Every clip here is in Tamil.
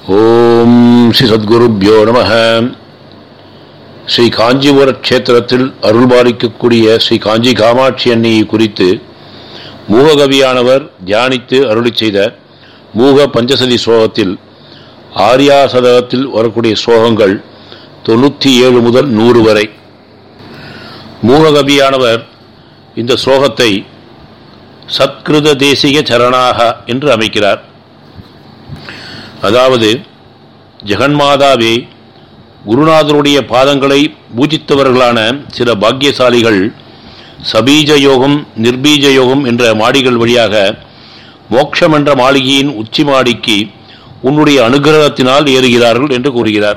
ஓம் ஸ்ரீ சத்குருப்யோ நம ஸ்ரீ காஞ்சிபுர க்ஷேத்திரத்தில் அருள்பாலிக்கக்கூடிய ஸ்ரீ காஞ்சி காமாட்சி அன்னையை குறித்து மூககவியானவர் தியானித்து அருளி செய்த மூக பஞ்சசதி ஸ்லோகத்தில் ஆர்யா சதகத்தில் வரக்கூடிய ஸ்லோகங்கள் தொண்ணூற்றி ஏழு முதல் நூறு வரை மூககவியானவர் இந்த ஸ்லோகத்தை சத்கிருத தேசிக சரணாக என்று அமைக்கிறார் அதாவது ஜெகன்மாதாவே குருநாதருடைய பாதங்களை பூஜித்தவர்களான சில பாக்கியசாலிகள் சபீஜ யோகம் நிர்பீஜ யோகம் என்ற மாடிகள் வழியாக மோட்சம் என்ற மாளிகையின் உச்சி மாடிக்கு உன்னுடைய அனுகிரகத்தினால் ஏறுகிறார்கள் என்று கூறுகிறார்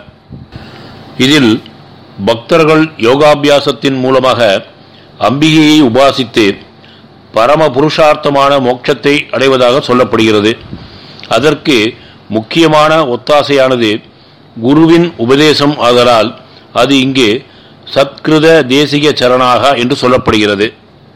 இதில் பக்தர்கள் யோகாபியாசத்தின் மூலமாக அம்பிகையை உபாசித்து பரம புருஷார்த்தமான மோட்சத்தை அடைவதாக சொல்லப்படுகிறது அதற்கு முக்கியமான ஒத்தாசையானது குருவின் உபதேசம் ஆதலால் அது இங்கே சத்கிருத தேசிக சரணாக என்று சொல்லப்படுகிறது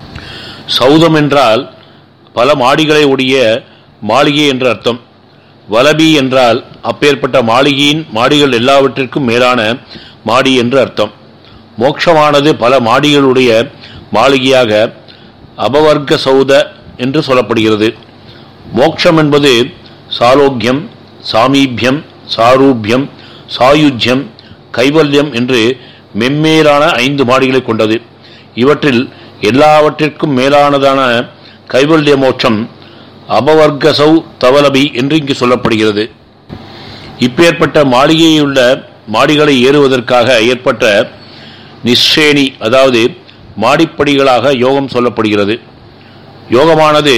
சௌதம் என்றால் பல மாடிகளை உடைய மாளிகை என்ற அர்த்தம் வலபி என்றால் அப்பேற்பட்ட மாளிகையின் மாடிகள் எல்லாவற்றிற்கும் மேலான மாடி என்று அர்த்தம் மோட்சமானது பல மாடிகளுடைய மாளிகையாக அபவர்க்க சௌத என்று சொல்லப்படுகிறது மோட்சம் என்பது சாலோக்கியம் சாமீபியம் சாரூபியம் சாயுஜ்யம் கைவல்யம் என்று மெம்மேலான ஐந்து மாடிகளை கொண்டது இவற்றில் எல்லாவற்றிற்கும் மேலானதான கைவல்ய மோட்சம் அபவர்க்கசௌ தவலபி என்று இங்கு சொல்லப்படுகிறது இப்பேற்பட்ட மாளிகையுள்ள மாடிகளை ஏறுவதற்காக ஏற்பட்ட நிஸ்ரேணி அதாவது மாடிப்படிகளாக யோகம் சொல்லப்படுகிறது யோகமானது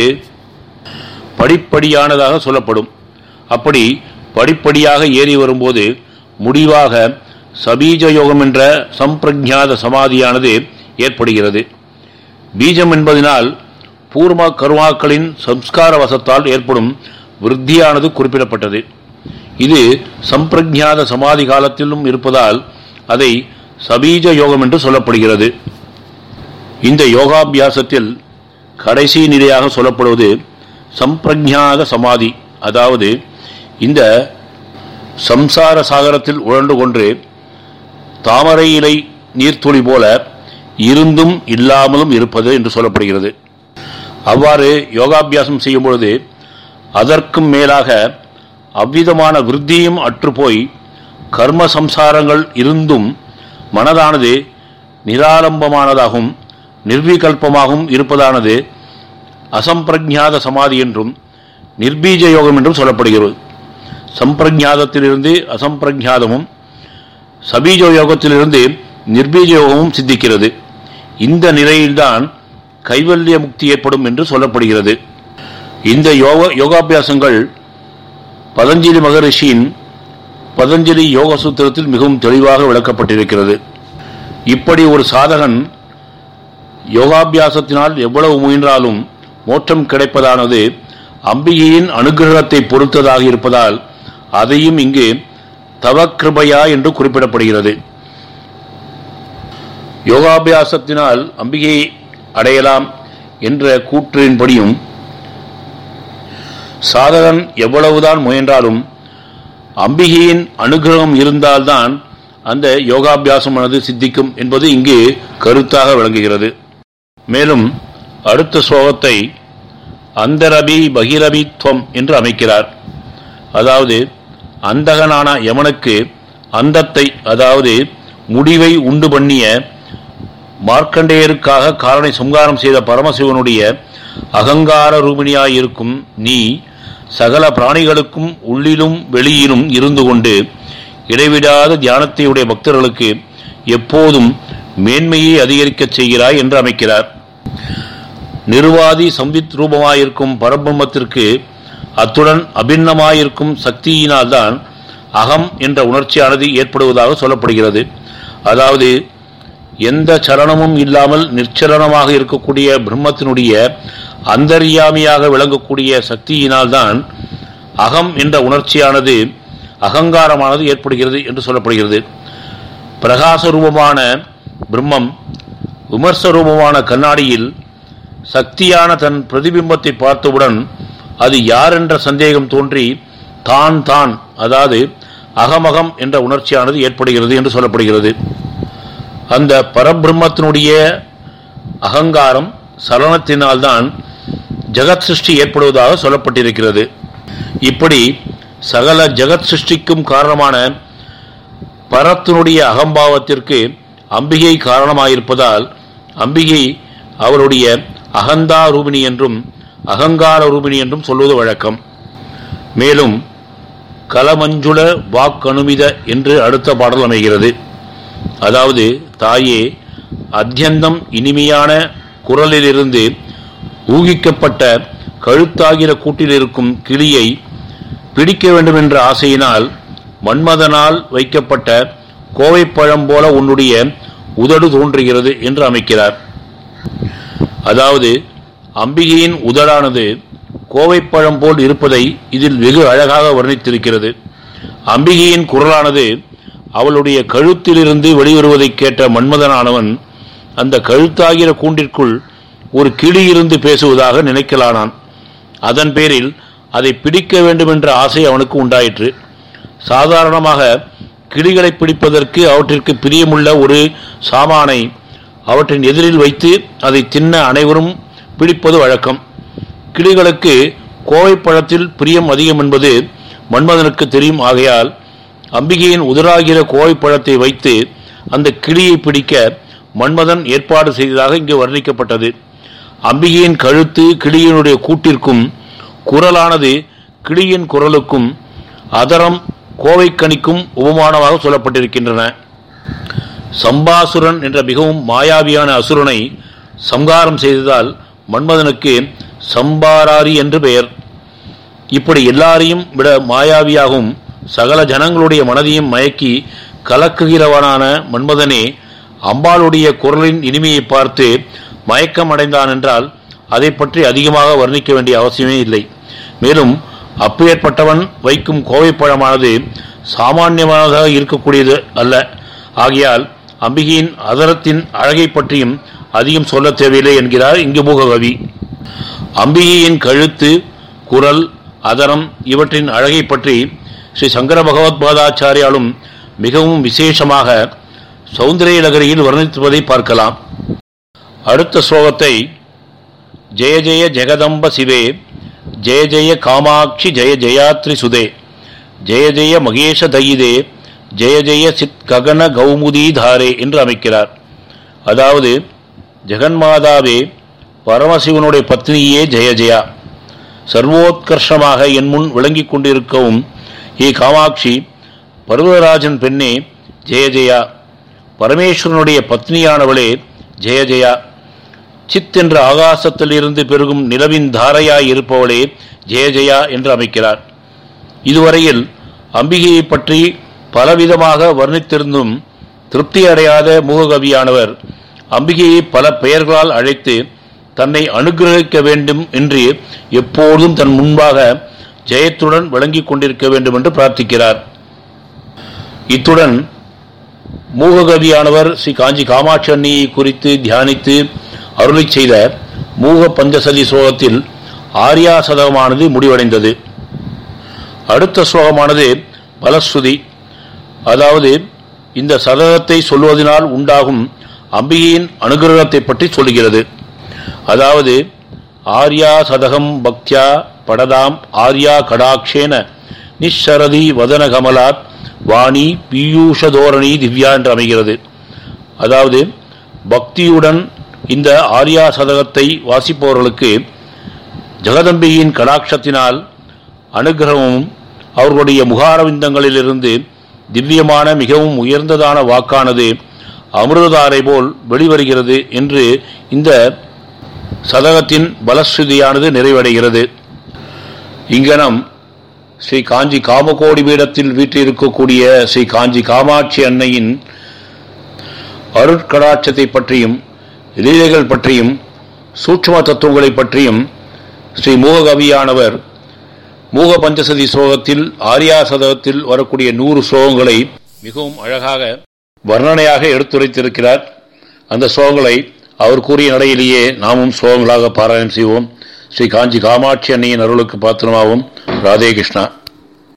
படிப்படியானதாக சொல்லப்படும் அப்படி படிப்படியாக ஏறி வரும்போது முடிவாக சபீஜ யோகம் என்ற சம்பிரஜாத சமாதியானது ஏற்படுகிறது பீஜம் என்பதனால் பூர்வ கருமாக்களின் சம்ஸ்கார வசத்தால் ஏற்படும் விருத்தியானது குறிப்பிடப்பட்டது இது சம்பிரஜாத சமாதி காலத்திலும் இருப்பதால் அதை சபீஜ யோகம் என்று சொல்லப்படுகிறது இந்த யோகாபியாசத்தில் கடைசி நிலையாக சொல்லப்படுவது சம்பிரஜாத சமாதி அதாவது இந்த சம்சார சாகரத்தில் உழண்டு கொண்டு தாமரை இலை நீர்த்துளி போல இருந்தும் இல்லாமலும் இருப்பது என்று சொல்லப்படுகிறது அவ்வாறு யோகாபியாசம் செய்யும் பொழுது அதற்கும் மேலாக அவ்விதமான விருத்தியும் அற்றுப்போய் கர்ம சம்சாரங்கள் இருந்தும் மனதானது நிராலம்பமானதாகவும் நிர்விகல்பமாகவும் இருப்பதானது அசம்பிரஜாத சமாதி என்றும் நிர்பீஜ யோகம் என்றும் சொல்லப்படுகிறது சம்பிரஜாதத்திலிருந்து அசம்பிரஜாதமும் சபீஜ யோகத்திலிருந்து நிர்பீஜ யோகமும் சித்திக்கிறது இந்த நிலையில்தான் கைவல்ய முக்தி ஏற்படும் என்று சொல்லப்படுகிறது இந்த யோக யோகாபியாசங்கள் பதஞ்சலி மகரிஷியின் பதஞ்சலி யோக சூத்திரத்தில் மிகவும் தெளிவாக விளக்கப்பட்டிருக்கிறது இப்படி ஒரு சாதகன் யோகாபியாசத்தினால் எவ்வளவு முயன்றாலும் மோட்சம் கிடைப்பதானது அம்பிகையின் அனுகிரகத்தை பொறுத்ததாக இருப்பதால் அதையும் இங்கு தவக்கிருபையா என்று குறிப்பிடப்படுகிறது யோகாபியாசத்தினால் அம்பிகையை அடையலாம் என்ற கூற்றின்படியும் சாதகன் எவ்வளவுதான் முயன்றாலும் அம்பிகையின் அனுகிரகம் இருந்தால்தான் அந்த யோகாபியாசமானது சித்திக்கும் என்பது இங்கு கருத்தாக விளங்குகிறது மேலும் அடுத்த ஸ்லோகத்தை அந்தரபி பகிரபித்வம் என்று அமைக்கிறார் அதாவது அந்தகனான யமனுக்கு அந்தத்தை அதாவது முடிவை உண்டு பண்ணிய மார்க்கண்டேயருக்காக காலனை சம்காரம் செய்த பரமசிவனுடைய அகங்கார ரூபிணியாயிருக்கும் நீ சகல பிராணிகளுக்கும் உள்ளிலும் வெளியிலும் இருந்து கொண்டு இடைவிடாத தியானத்தையுடைய பக்தர்களுக்கு எப்போதும் மேன்மையை அதிகரிக்கச் செய்கிறாய் என்று அமைக்கிறார் நிர்வாதி சம்பித் ரூபமாயிருக்கும் பரபிரம்மத்திற்கு அத்துடன் அபிண்ணமாயிருக்கும் சக்தியினால்தான் அகம் என்ற உணர்ச்சியானது ஏற்படுவதாக சொல்லப்படுகிறது அதாவது எந்த சலனமும் இல்லாமல் நிர்ச்சலனமாக இருக்கக்கூடிய பிரம்மத்தினுடைய அந்தர்யாமியாக விளங்கக்கூடிய சக்தியினால்தான் அகம் என்ற உணர்ச்சியானது அகங்காரமானது ஏற்படுகிறது என்று சொல்லப்படுகிறது பிரகாச ரூபமான பிரம்மம் விமர்ச ரூபமான கண்ணாடியில் சக்தியான தன் பிரதிபிம்பத்தை பார்த்தவுடன் அது யார் என்ற சந்தேகம் தோன்றி தான் தான் அதாவது அகமகம் என்ற உணர்ச்சியானது ஏற்படுகிறது என்று சொல்லப்படுகிறது அந்த பரபிரம்மத்தினுடைய அகங்காரம் சலனத்தினால்தான் ஜெகத் சிருஷ்டி ஏற்படுவதாக சொல்லப்பட்டிருக்கிறது இப்படி சகல ஜெகத் சிருஷ்டிக்கும் காரணமான பரத்தினுடைய அகம்பாவத்திற்கு அம்பிகை காரணமாயிருப்பதால் அம்பிகை அவருடைய அகந்தா ரூபிணி என்றும் அகங்கார ரூபிணி என்றும் சொல்வது வழக்கம் மேலும் கலமஞ்சுள வாக்கணுமித என்று அடுத்த பாடல் அமைகிறது அதாவது தாயே அத்தியந்தம் இனிமையான குரலிலிருந்து ஊகிக்கப்பட்ட கழுத்தாகிற கூட்டில் இருக்கும் கிளியை பிடிக்க வேண்டும் என்ற ஆசையினால் மன்மதனால் வைக்கப்பட்ட கோவைப்பழம் போல உன்னுடைய உதடு தோன்றுகிறது என்று அமைக்கிறார் அதாவது அம்பிகையின் உதடானது கோவைப்பழம் போல் இருப்பதை இதில் வெகு அழகாக வர்ணித்திருக்கிறது அம்பிகையின் குரலானது அவளுடைய கழுத்திலிருந்து வெளிவருவதை கேட்ட மன்மதனானவன் அந்த கழுத்தாகிற கூண்டிற்குள் ஒரு கிளி இருந்து பேசுவதாக நினைக்கலானான் அதன் பேரில் அதை பிடிக்க வேண்டும் என்ற ஆசை அவனுக்கு உண்டாயிற்று சாதாரணமாக கிளிகளை பிடிப்பதற்கு அவற்றிற்கு பிரியமுள்ள ஒரு சாமானை அவற்றின் எதிரில் வைத்து அதை தின்ன அனைவரும் பிடிப்பது வழக்கம் கிளிகளுக்கு கோவைப்பழத்தில் பிரியம் அதிகம் என்பது மன்மதனுக்கு தெரியும் ஆகையால் அம்பிகையின் உதராகிற கோவைப்பழத்தை வைத்து அந்த கிளியை பிடிக்க மன்மதன் ஏற்பாடு செய்ததாக இங்கு வர்ணிக்கப்பட்டது அம்பிகையின் கழுத்து கிளியினுடைய கூட்டிற்கும் குரலானது கிளியின் குரலுக்கும் அதரம் கோவைக்கணிக்கும் உபமானமாக சொல்லப்பட்டிருக்கின்றன சம்பாசுரன் என்ற மிகவும் மாயாவியான அசுரனை சம்காரம் செய்ததால் மன்மதனுக்கு சம்பாராரி என்று பெயர் இப்படி எல்லாரையும் விட மாயாவியாகவும் சகல ஜனங்களுடைய மனதையும் மயக்கி கலக்குகிறவனான மன்மதனே அம்பாளுடைய குரலின் இனிமையை பார்த்து மயக்கம் அடைந்தான் என்றால் அதை பற்றி அதிகமாக வர்ணிக்க வேண்டிய அவசியமே இல்லை மேலும் அப்பேற்பட்டவன் வைக்கும் கோவைப்பழமானது சாமானியமாக இருக்கக்கூடியது அல்ல ஆகையால் அம்பிகையின் அதரத்தின் அழகை பற்றியும் அதிகம் சொல்ல தேவையில்லை என்கிறார் இங்கு மூககவி அம்பிகையின் கழுத்து குரல் அதரம் இவற்றின் அழகை பற்றி ஸ்ரீ சங்கர பகவத் பாதாச்சாரியாலும் மிகவும் விசேஷமாக சௌந்தரிய நகரியில் வர்ணித்துவதை பார்க்கலாம் அடுத்த ஸ்லோகத்தை ஜெய ஜெய ஜெகதம்ப சிவே ஜெய ஜெய காமாட்சி ஜெய ஜெயாத்ரி சுதே ஜெய ஜெய மகேஷ தயிதே ஜெய ஜெய சித் ககன கௌமுதி தாரே என்று அமைக்கிறார் அதாவது ஜெகன்மாதாவே பரமசிவனுடைய பத்னியே ஜெய ஜெயா சர்வோத்கர்ஷமாக என் முன் விளங்கிக் கொண்டிருக்கவும் ஏ காமாட்சி பர்வதராஜன் பெண்ணே ஜெய ஜெயா பரமேஸ்வரனுடைய பத்னியானவளே ஜெய ஜெயா சித் என்ற ஆகாசத்தில் இருந்து பெருகும் நிலவின் தாரையாய் இருப்பவளே ஜெய ஜெயா என்று அமைக்கிறார் இதுவரையில் அம்பிகையை பற்றி பலவிதமாக வர்ணித்திருந்தும் திருப்தி அடையாத மூககவியானவர் அம்பிகையை பல பெயர்களால் அழைத்து தன்னை அனுகிரகிக்க வேண்டும் என்று எப்போதும் தன் முன்பாக ஜெயத்துடன் விளங்கிக் கொண்டிருக்க வேண்டும் என்று பிரார்த்திக்கிறார் இத்துடன் மூககவியானவர் ஸ்ரீ காஞ்சி காமாட்சி அன்னியை குறித்து தியானித்து அருளை செய்த மூக பஞ்சசதி ஸ்லோகத்தில் ஆர்யா சதகமானது முடிவடைந்தது அடுத்த ஸ்லோகமானது பலஸ்ருதி அதாவது இந்த சதகத்தை சொல்வதனால் உண்டாகும் அம்பிகையின் அனுகிரகத்தை பற்றி சொல்லுகிறது அதாவது ஆர்யா சதகம் பக்தியா படதாம் ஆர்யா கடாட்சேன நிஷரதி வதன கமலாத் வாணி பீயூஷதோரணி திவ்யா என்று அமைகிறது அதாவது பக்தியுடன் இந்த ஆர்யா சதகத்தை வாசிப்பவர்களுக்கு ஜெகதம்பியின் கடாட்சத்தினால் அனுகிரகமும் அவர்களுடைய முகாரவிந்தங்களிலிருந்து திவ்யமான மிகவும் உயர்ந்ததான வாக்கானது அமிர்ததாரை போல் வெளிவருகிறது என்று இந்த சதகத்தின் பலஸ்ருதியானது நிறைவடைகிறது இங்கனம் ஸ்ரீ காஞ்சி காமகோடி பீடத்தில் வீற்றிருக்கக்கூடிய ஸ்ரீ காஞ்சி காமாட்சி அன்னையின் அருட்கடாட்சத்தை பற்றியும் லீலைகள் பற்றியும் சூட்சும தத்துவங்களை பற்றியும் ஸ்ரீ மூககவியானவர் மூக பஞ்சசதி ஸ்லோகத்தில் ஆர்யா சதகத்தில் வரக்கூடிய நூறு ஸ்லோகங்களை மிகவும் அழகாக வர்ணனையாக எடுத்துரைத்திருக்கிறார் அந்த ஸ்லோகங்களை அவர் கூறிய நடையிலேயே நாமும் ஸ்லோகங்களாக பாராயணம் செய்வோம் ஸ்ரீ காஞ்சி காமாட்சி அன்னையின் அருளுக்கு பாத்திரமாவும் ராதே கிருஷ்ணா